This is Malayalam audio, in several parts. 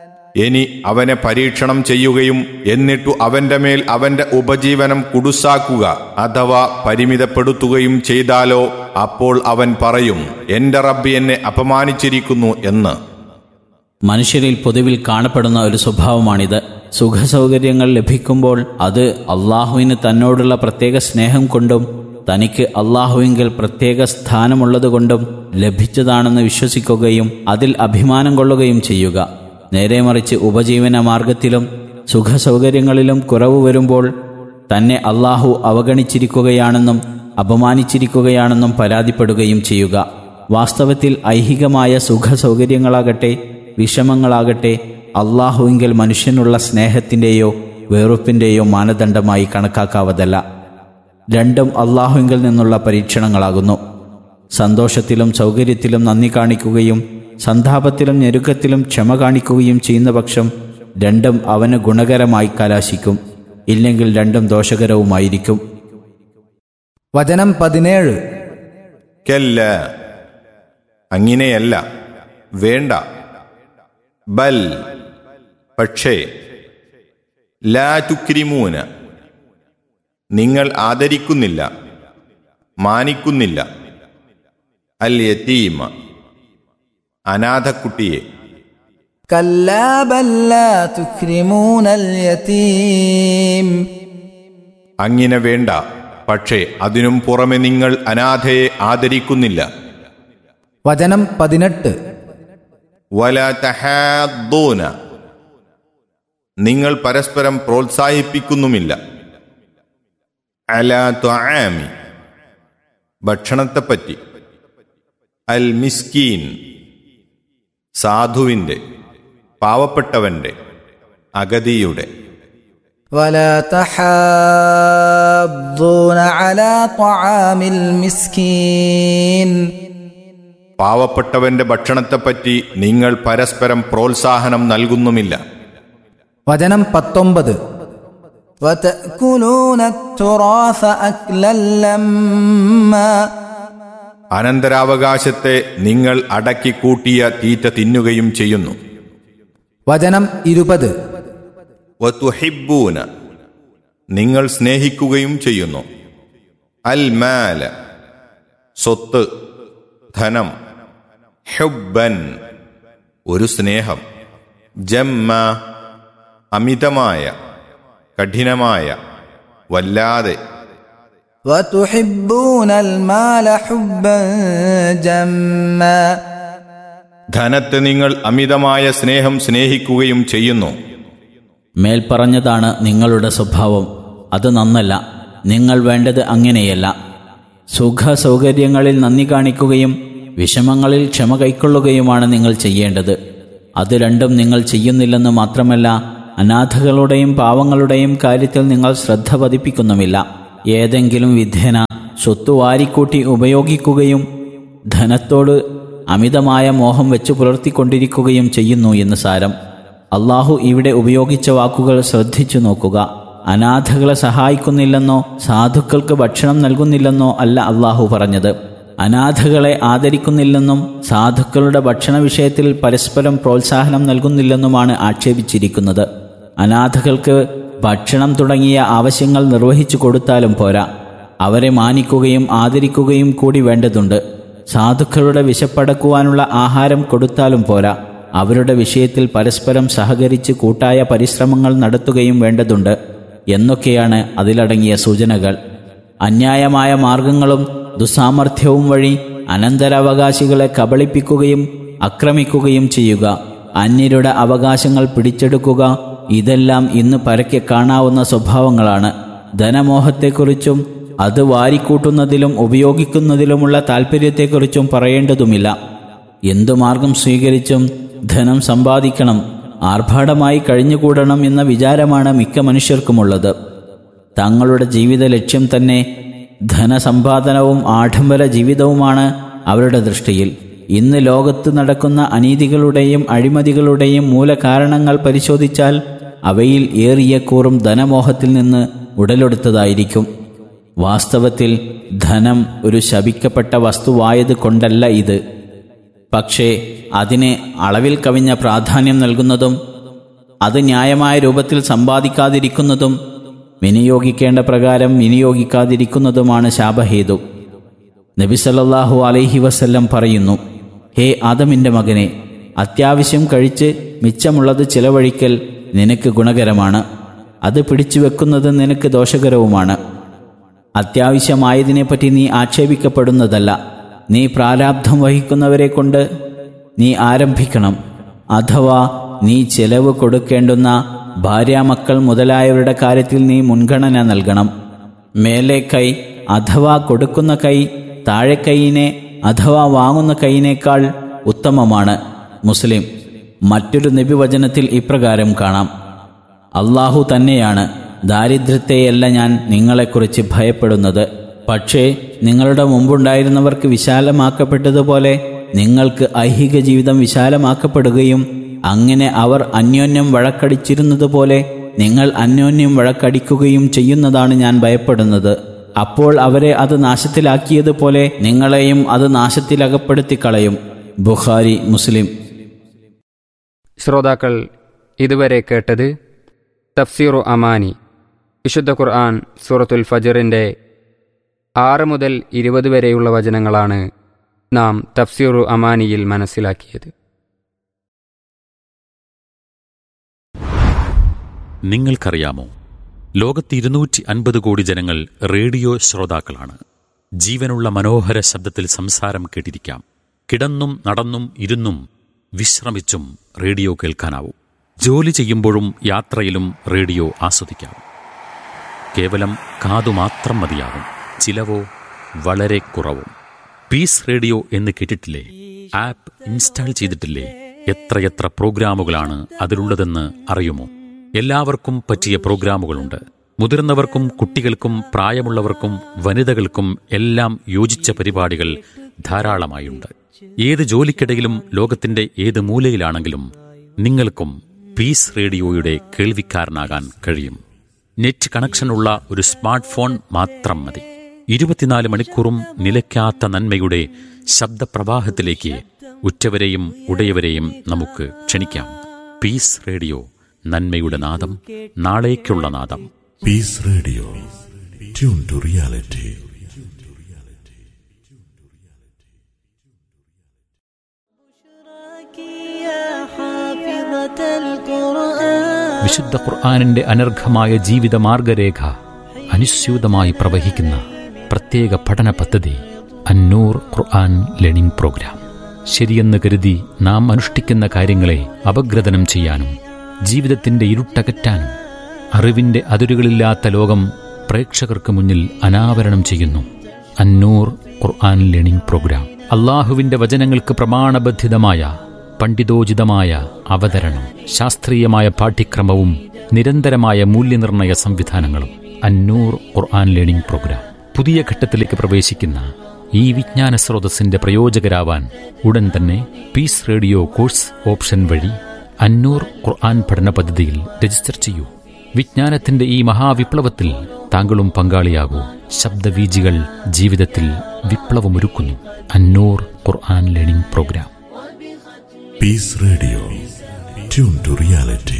ഇനി അവനെ പരീക്ഷണം ചെയ്യുകയും എന്നിട്ടു അവന്റെ മേൽ അവന്റെ ഉപജീവനം കുടുസാക്കുക അഥവാ പരിമിതപ്പെടുത്തുകയും ചെയ്താലോ അപ്പോൾ അവൻ പറയും എന്റെ റബ്ബി എന്നെ അപമാനിച്ചിരിക്കുന്നു എന്ന് മനുഷ്യരിൽ പൊതുവിൽ കാണപ്പെടുന്ന ഒരു സ്വഭാവമാണിത് സുഖസൗകര്യങ്ങൾ ലഭിക്കുമ്പോൾ അത് അള്ളാഹുവിന് തന്നോടുള്ള പ്രത്യേക സ്നേഹം കൊണ്ടും തനിക്ക് അള്ളാഹുവിങ്കിൽ പ്രത്യേക സ്ഥാനമുള്ളതുകൊണ്ടും ലഭിച്ചതാണെന്ന് വിശ്വസിക്കുകയും അതിൽ അഭിമാനം കൊള്ളുകയും ചെയ്യുക നേരെ മറിച്ച് ഉപജീവന മാർഗത്തിലും സുഖസൗകര്യങ്ങളിലും കുറവ് വരുമ്പോൾ തന്നെ അള്ളാഹു അവഗണിച്ചിരിക്കുകയാണെന്നും അപമാനിച്ചിരിക്കുകയാണെന്നും പരാതിപ്പെടുകയും ചെയ്യുക വാസ്തവത്തിൽ ഐഹികമായ സുഖസൗകര്യങ്ങളാകട്ടെ വിഷമങ്ങളാകട്ടെ അള്ളാഹുവിങ്കിൽ മനുഷ്യനുള്ള സ്നേഹത്തിൻ്റെയോ വെറുപ്പിൻ്റെയോ മാനദണ്ഡമായി കണക്കാക്കാവതല്ല രണ്ടും അള്ളാഹുവിങ്കിൽ നിന്നുള്ള പരീക്ഷണങ്ങളാകുന്നു സന്തോഷത്തിലും സൗകര്യത്തിലും നന്ദി കാണിക്കുകയും സന്താപത്തിലും ഞെരുക്കത്തിലും ക്ഷമ കാണിക്കുകയും ചെയ്യുന്ന പക്ഷം രണ്ടും അവന് ഗുണകരമായി കലാശിക്കും ഇല്ലെങ്കിൽ രണ്ടും ദോഷകരവുമായിരിക്കും വചനം പതിനേഴ് കല്ല അങ്ങനെയല്ല വേണ്ട ബൽ പക്ഷേ ലാ തുക്രിമൂന നിങ്ങൾ ആദരിക്കുന്നില്ല മാനിക്കുന്നില്ല അൽ യതീമ അനാഥക്കുട്ടിയെ كلا بل لا تكرمون اليتيم അങ്ങനെ വേണ്ട പക്ഷേ അതിനും പുറമെ നിങ്ങൾ അനാഥയെ ആദരിക്കുന്നില്ല വചനം പതിനെട്ട് വല തഹാദ്ദൂന നിങ്ങൾ പരസ്പരം പ്രോത്സാഹിപ്പിക്കുന്നുമില്ല അല ത്വആമി ഭക്ഷണത്തെപ്പറ്റി അൽ മിസ്കീൻ സാധുവിൻ്റെ പാവപ്പെട്ടവൻ്റെ അഗതിയുടെ ولا تحاضون على طعام المسكين പാവപ്പെട്ടവന്റെ ഭക്ഷണത്തെപ്പറ്റി നിങ്ങൾ പരസ്പരം പ്രോത്സാഹനം നൽകുന്നുമില്ല വചനം പത്തൊമ്പത് وتأكلون التراث أكلا لما അനന്തരാവകാശത്തെ നിങ്ങൾ അടക്കി കൂട്ടിയ തീറ്റ തിന്നുകയും ചെയ്യുന്നു വചനം ഇരുപത് വതുഹിബ്ബൂന നിങ്ങൾ സ്നേഹിക്കുകയും ചെയ്യുന്നു അൽ മാല സ്വത്ത് ധനം ഹുബ്ബൻ ഒരു സ്നേഹം ജമ്മ അമിതമായ കഠിനമായ വല്ലാതെ وتحبون المال حبا جما ധനത്തെ നിങ്ങൾ അമിതമായ സ്നേഹം സ്നേഹിക്കുകയും ചെയ്യുന്നു മേൽപ്പറഞ്ഞതാണ് നിങ്ങളുടെ സ്വഭാവം അത് നന്നല്ല നിങ്ങൾ വേണ്ടത് അങ്ങനെയല്ല സുഖ സൗകര്യങ്ങളിൽ നന്ദി കാണിക്കുകയും വിഷമങ്ങളിൽ ക്ഷമ കൈക്കൊള്ളുകയുമാണ് നിങ്ങൾ ചെയ്യേണ്ടത് അത് രണ്ടും നിങ്ങൾ ചെയ്യുന്നില്ലെന്ന് മാത്രമല്ല അനാഥകളുടെയും പാവങ്ങളുടെയും കാര്യത്തിൽ നിങ്ങൾ ശ്രദ്ധ പതിപ്പിക്കുന്നുമില്ല ഏതെങ്കിലും വിധേന സ്വത്ത് വാരിക്കൂട്ടി ഉപയോഗിക്കുകയും ധനത്തോട് അമിതമായ മോഹം വെച്ചു പുലർത്തിക്കൊണ്ടിരിക്കുകയും ചെയ്യുന്നു എന്ന് സാരം അള്ളാഹു ഇവിടെ ഉപയോഗിച്ച വാക്കുകൾ ശ്രദ്ധിച്ചു നോക്കുക അനാഥകളെ സഹായിക്കുന്നില്ലെന്നോ സാധുക്കൾക്ക് ഭക്ഷണം നൽകുന്നില്ലെന്നോ അല്ല അള്ളാഹു പറഞ്ഞത് അനാഥകളെ ആദരിക്കുന്നില്ലെന്നും സാധുക്കളുടെ ഭക്ഷണ വിഷയത്തിൽ പരസ്പരം പ്രോത്സാഹനം നൽകുന്നില്ലെന്നുമാണ് ആക്ഷേപിച്ചിരിക്കുന്നത് അനാഥകൾക്ക് ഭക്ഷണം തുടങ്ങിയ ആവശ്യങ്ങൾ നിർവഹിച്ചു കൊടുത്താലും പോരാ അവരെ മാനിക്കുകയും ആദരിക്കുകയും കൂടി വേണ്ടതുണ്ട് സാധുക്കളുടെ വിശപ്പടക്കുവാനുള്ള ആഹാരം കൊടുത്താലും പോരാ അവരുടെ വിഷയത്തിൽ പരസ്പരം സഹകരിച്ച് കൂട്ടായ പരിശ്രമങ്ങൾ നടത്തുകയും വേണ്ടതുണ്ട് എന്നൊക്കെയാണ് അതിലടങ്ങിയ സൂചനകൾ അന്യായമായ മാർഗങ്ങളും ദുസാമർഥ്യവും വഴി അനന്തരാവകാശികളെ കബളിപ്പിക്കുകയും ആക്രമിക്കുകയും ചെയ്യുക അന്യരുടെ അവകാശങ്ങൾ പിടിച്ചെടുക്കുക ഇതെല്ലാം ഇന്ന് പരക്കെ കാണാവുന്ന സ്വഭാവങ്ങളാണ് ധനമോഹത്തെക്കുറിച്ചും അത് വാരിക്കൂട്ടുന്നതിലും ഉപയോഗിക്കുന്നതിലുമുള്ള താൽപ്പര്യത്തെക്കുറിച്ചും പറയേണ്ടതുമില്ല എന്തു മാർഗം സ്വീകരിച്ചും ധനം സമ്പാദിക്കണം ആർഭാടമായി കഴിഞ്ഞുകൂടണം എന്ന വിചാരമാണ് മിക്ക മനുഷ്യർക്കുമുള്ളത് തങ്ങളുടെ ജീവിത ലക്ഷ്യം തന്നെ ധനസമ്പാദനവും ആഡംബര ജീവിതവുമാണ് അവരുടെ ദൃഷ്ടിയിൽ ഇന്ന് ലോകത്ത് നടക്കുന്ന അനീതികളുടെയും അഴിമതികളുടെയും മൂലകാരണങ്ങൾ പരിശോധിച്ചാൽ അവയിൽ ഏറിയ കൂറും ധനമോഹത്തിൽ നിന്ന് ഉടലെടുത്തതായിരിക്കും വാസ്തവത്തിൽ ധനം ഒരു ശപിക്കപ്പെട്ട വസ്തുവായത് കൊണ്ടല്ല ഇത് പക്ഷേ അതിന് അളവിൽ കവിഞ്ഞ പ്രാധാന്യം നൽകുന്നതും അത് ന്യായമായ രൂപത്തിൽ സമ്പാദിക്കാതിരിക്കുന്നതും വിനിയോഗിക്കേണ്ട പ്രകാരം വിനിയോഗിക്കാതിരിക്കുന്നതുമാണ് ശാപഹേതു നബി സല്ലല്ലാഹു അലൈഹി വസല്ലം പറയുന്നു ഹേ ആദമിൻ്റെ മകനെ അത്യാവശ്യം കഴിച്ച് മിച്ചമുള്ളത് ചിലവഴിക്കൽ നിനക്ക് ഗുണകരമാണ് അത് പിടിച്ചു വെക്കുന്നത് നിനക്ക് ദോഷകരവുമാണ് അത്യാവശ്യമായതിനെപ്പറ്റി നീ ആക്ഷേപിക്കപ്പെടുന്നതല്ല നീ പ്രാരാബ്ധം വഹിക്കുന്നവരെ കൊണ്ട് നീ ആരംഭിക്കണം അഥവാ നീ ചെലവ് കൊടുക്കേണ്ടുന്ന ഭാര്യാമക്കൾ മുതലായവരുടെ കാര്യത്തിൽ നീ മുൻഗണന നൽകണം മേലെ കൈ അഥവാ കൊടുക്കുന്ന കൈ താഴെ കൈയിനെ അഥവാ വാങ്ങുന്ന കൈയിനേക്കാൾ ഉത്തമമാണ് മുസ്ലിം മറ്റൊരു നബിവചനത്തിൽ ഇപ്രകാരം കാണാം അള്ളാഹു തന്നെയാണ് ദാരിദ്ര്യത്തെയല്ല ഞാൻ നിങ്ങളെക്കുറിച്ച് ഭയപ്പെടുന്നത് പക്ഷേ നിങ്ങളുടെ മുമ്പുണ്ടായിരുന്നവർക്ക് വിശാലമാക്കപ്പെട്ടതുപോലെ നിങ്ങൾക്ക് ഐഹിക ജീവിതം വിശാലമാക്കപ്പെടുകയും അങ്ങനെ അവർ അന്യോന്യം വഴക്കടിച്ചിരുന്നതുപോലെ നിങ്ങൾ അന്യോന്യം വഴക്കടിക്കുകയും ചെയ്യുന്നതാണ് ഞാൻ ഭയപ്പെടുന്നത് അപ്പോൾ അവരെ അത് നാശത്തിലാക്കിയതുപോലെ നിങ്ങളെയും അത് നാശത്തിലകപ്പെടുത്തി കളയും ബുഖാരി മുസ്ലിം ശ്രോതാക്കൾ ഇതുവരെ കേട്ടത് തഫ്സീറു അമാനി വിശുദ്ധ ഖുർആൻ സൂറത്തുൽ ഫജറിൻ്റെ ആറ് മുതൽ ഇരുപത് വരെയുള്ള വചനങ്ങളാണ് നാം തഫ്സീറു അമാനിയിൽ മനസ്സിലാക്കിയത് നിങ്ങൾക്കറിയാമോ ലോകത്ത് ഇരുന്നൂറ്റി അൻപത് കോടി ജനങ്ങൾ റേഡിയോ ശ്രോതാക്കളാണ് ജീവനുള്ള മനോഹര ശബ്ദത്തിൽ സംസാരം കേട്ടിരിക്കാം കിടന്നും നടന്നും ഇരുന്നും വിശ്രമിച്ചും റേഡിയോ കേൾക്കാനാവും ജോലി ചെയ്യുമ്പോഴും യാത്രയിലും റേഡിയോ ആസ്വദിക്കാം കേവലം കാതു മാത്രം മതിയാകും ചിലവോ വളരെ കുറവും പീസ് റേഡിയോ എന്ന് കേട്ടിട്ടില്ലേ ആപ്പ് ഇൻസ്റ്റാൾ ചെയ്തിട്ടില്ലേ എത്രയെത്ര പ്രോഗ്രാമുകളാണ് അതിലുള്ളതെന്ന് അറിയുമോ എല്ലാവർക്കും പറ്റിയ പ്രോഗ്രാമുകളുണ്ട് മുതിർന്നവർക്കും കുട്ടികൾക്കും പ്രായമുള്ളവർക്കും വനിതകൾക്കും എല്ലാം യോജിച്ച പരിപാടികൾ ധാരാളമായുണ്ട് ഏത് ജോലിക്കിടയിലും ലോകത്തിന്റെ ഏത് മൂലയിലാണെങ്കിലും നിങ്ങൾക്കും പീസ് റേഡിയോയുടെ കേൾവിക്കാരനാകാൻ കഴിയും നെറ്റ് കണക്ഷനുള്ള ഒരു സ്മാർട്ട് ഫോൺ മാത്രം മതി ഇരുപത്തിനാല് മണിക്കൂറും നിലയ്ക്കാത്ത നന്മയുടെ ശബ്ദപ്രവാഹത്തിലേക്ക് ഉറ്റവരെയും ഉടയവരെയും നമുക്ക് ക്ഷണിക്കാം പീസ് റേഡിയോ നന്മയുടെ നാദം നാളേക്കുള്ള നാദം Peace Radio. Tune to reality. വിശുദ്ധ ഖുർആാനിന്റെ അനർഘമായ ജീവിത മാർഗരേഖ അനുസ്യൂതമായി പ്രവഹിക്കുന്ന പ്രത്യേക പഠന പദ്ധതി അന്നൂർ ഖുർആൻ ലേണിംഗ് പ്രോഗ്രാം ശരിയെന്ന് കരുതി നാം അനുഷ്ഠിക്കുന്ന കാര്യങ്ങളെ അപഗ്രഥനം ചെയ്യാനും ജീവിതത്തിന്റെ ഇരുട്ടകറ്റാനും അറിവിന്റെ അതിരുകളില്ലാത്ത ലോകം പ്രേക്ഷകർക്ക് മുന്നിൽ അനാവരണം ചെയ്യുന്നു അന്നൂർ ഖുർആൻ ലേണിംഗ് പ്രോഗ്രാം അള്ളാഹുവിന്റെ വചനങ്ങൾക്ക് പ്രമാണബദ്ധിതമായ പണ്ഡിതോചിതമായ അവതരണം ശാസ്ത്രീയമായ പാഠ്യക്രമവും നിരന്തരമായ മൂല്യനിർണയ സംവിധാനങ്ങളും അന്നൂർ ഖുർആൻ ലേണിംഗ് പ്രോഗ്രാം പുതിയ ഘട്ടത്തിലേക്ക് പ്രവേശിക്കുന്ന ഈ വിജ്ഞാന സ്രോതസ്സിന്റെ പ്രയോജകരാവാൻ ഉടൻ തന്നെ പീസ് റേഡിയോ കോഴ്സ് ഓപ്ഷൻ വഴി അന്നൂർ ഖുർആൻ പഠന പദ്ധതിയിൽ രജിസ്റ്റർ ചെയ്യൂ വിജ്ഞാനത്തിന്റെ ഈ മഹാവിപ്ലവത്തിൽ താങ്കളും പങ്കാളിയാകൂ ശബ്ദവീജികൾ ജീവിതത്തിൽ വിപ്ലവമൊരുക്കുന്നു Annoor Quran learning program Peace Radio. Tune to reality.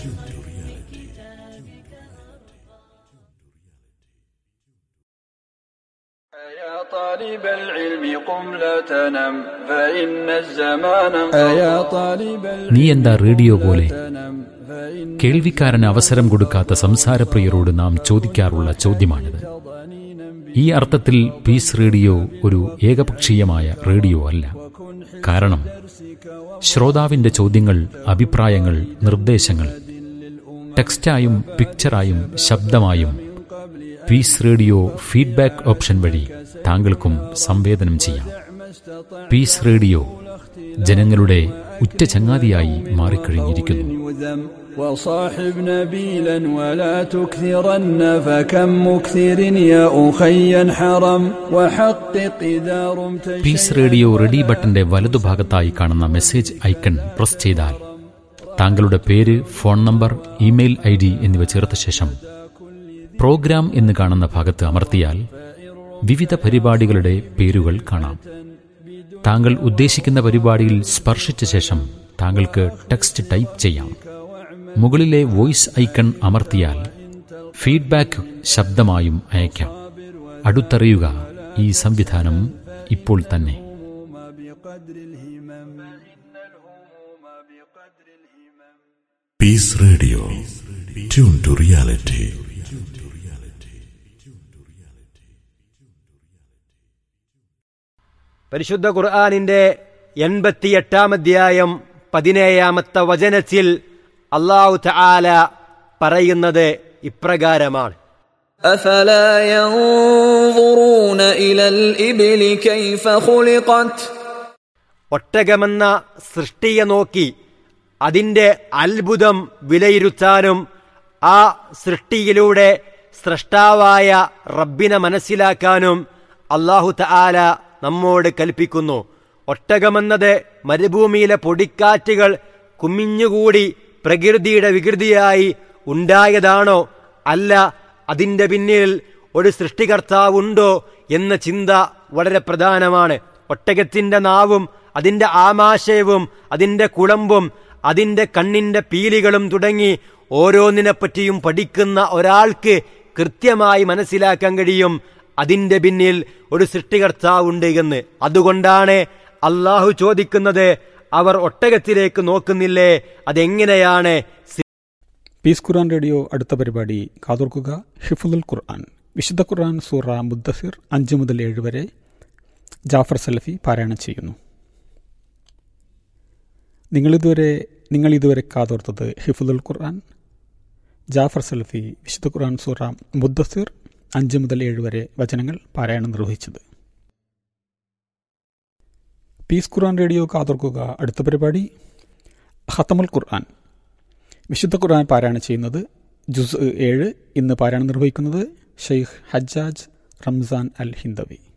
يا طالب العلم قم لا تنم فإن الزمان يا طالب നീ എന്താ റേഡിയോ പോലെ العلم فإن കേൾവിക്കാരന് അവസരം കൊടുക്കാത്ത സംസാരപ്രിയരോട് നാം ചോദിക്കാറുള്ള ചോദ്യമാണിത് ഈ അർത്ഥത്തിൽ പീസ് റേഡിയോ ഒരു ഏകപക്ഷീയമായ റേഡിയോ അല്ല കാരണം ശ്രോതാവിന്റെ ചോദ്യങ്ങൾ അഭിപ്രായങ്ങൾ നിർദ്ദേശങ്ങൾ ടെക്സ്റ്റായും പിക്ചറായും ശബ്ദമായും പീസ് റേഡിയോ ഫീഡ്ബാക്ക് ഓപ്ഷൻ വഴി താങ്കൾക്കും സംവേദനം ചെയ്യാം പീസ് റേഡിയോ ജനങ്ങളുടെ ഉറ്റ ചങ്ങാതിയായി മാറിക്കഴിഞ്ഞിരിക്കുന്നു يذم وصاحب نبيلا ولا تكثرن فكم مكثر يا أخي حرم وحقق إذا رمت പീസ് റേഡിയോ റെഡി ബട്ടന്റെ വലതുഭാഗത്തായി കാണുന്ന മെസ്സേജ് ഐക്കൺ പ്രസ് ചെയ്താൽ താങ്കളുടെ പേര് phone number email I D എന്നിവ ചേർത്ത ശേഷം പ്രോഗ്രാം എന്ന് കാണുന്ന ഭാഗത്ത് അമർത്തിയാൽ വിവിധ പരിപാടികളുടെ പേരുകൾ കാണാം താങ്കൾ ഉദ്ദേശിക്കുന്ന പരിപാടിയിൽ സ്പർശിച്ച ശേഷം താങ്കൾക്ക് ടെക്സ്റ്റ് ടൈപ്പ് ചെയ്യാം മുകളിലെ വോയിസ് ഐക്കൺ അമർത്തിയാൽ ഫീഡ്ബാക്ക് ശബ്ദമായും അയക്കാം അടുത്തറിയുക ഈ സംവിധാനം ഇപ്പോൾ തന്നെ بقدر الهمم فإن الهموم بقدر الهمم Peace Radio. Tune to reality. പരിശുദ്ധ ഖുർആാനിന്റെ എൺപത്തിയെട്ടാം അധ്യായം പതിനേഴാമത്തെ വചനത്തിൽ അള്ളാഹു തആല പറയുന്നത് ഇപ്രകാരമാണ് أفلا ينظرون إلى الإبل كيف خلقت ഒട്ടകമെന്ന സൃഷ്ടിയെ നോക്കി അതിന്റെ അത്ഭുതം വിലയിരുത്താനും ആ സൃഷ്ടിയിലൂടെ സ്രഷ്ടാവായ റബ്ബിനെ മനസ്സിലാക്കാനും അള്ളാഹു തആല നമ്മോട് കൽപ്പിക്കുന്നു ഒട്ടകമെന്നത് മരുഭൂമിയിലെ പൊടിക്കാറ്റുകൾ കുമിഞ്ഞുകൂടി പ്രകൃതിയുടെ വികൃതിയായി ഉണ്ടായതാണോ അല്ല അതിന്റെ പിന്നിൽ ഒരു സൃഷ്ടികർത്താവുണ്ടോ എന്ന ചിന്ത വളരെ പ്രധാനമാണ് ഒട്ടകത്തിന്റെ നാവും അതിന്റെ ആമാശയവും അതിന്റെ കുളമ്പും അതിന്റെ കണ്ണിന്റെ പീലികളും തുടങ്ങി ഓരോന്നിനെപ്പറ്റിയും പഠിക്കുന്ന ഒരാൾക്ക് കൃത്യമായി മനസ്സിലാക്കാൻ കഴിയും അതിന്റെ പിന്നിൽ ഒരു സൃഷ്ടികർത്താവുണ്ട് എന്ന് അതുകൊണ്ടാണ് അള്ളാഹു ചോദിക്കുന്നത് അവർ ഒട്ടകത്തിലേക്ക് നോക്കുന്നില്ലേ അതെങ്ങനെയാണ് പീസ് ഖുർആൻ റേഡിയോ അടുത്ത പരിപാടി കാതോർക്കുക ഹിഫുൽ ഖുർആൻ വിശുദ്ധ ഖുർആൻ സൂറ മുദ്ദസിർ അഞ്ച് മുതൽ ഏഴ് വരെ ജാഫർ സലഫി പാരായണം ചെയ്യുന്നു നിങ്ങളിതുവരെ നിങ്ങൾ ഇതുവരെ കാതോർത്തത് ഹിഫുൽ ഖുർആൻ ജാഫർ സലഫി വിശുദ്ധ ഖുർആൻ സൂറ മുദ്ദസിർ അഞ്ച് മുതൽ ഏഴ് വരെ വചനങ്ങൾ പാരായണം നിർവഹിച്ചത് പീസ് ഖുർആൻ റേഡിയോ കാതോർക്കുക അടുത്ത പരിപാടി ഹത്തമുൽ ഖുർആൻ വിശുദ്ധ ഖുർആൻ പാരായണം ചെയ്യുന്നത് ജുസ് ഏഴ് ഇന്ന് പാരായണം നിർവഹിക്കുന്നത് ഷെയ്ഖ് ഹജ്ജാജ് റംസാൻ അൽ ഹിന്ദവി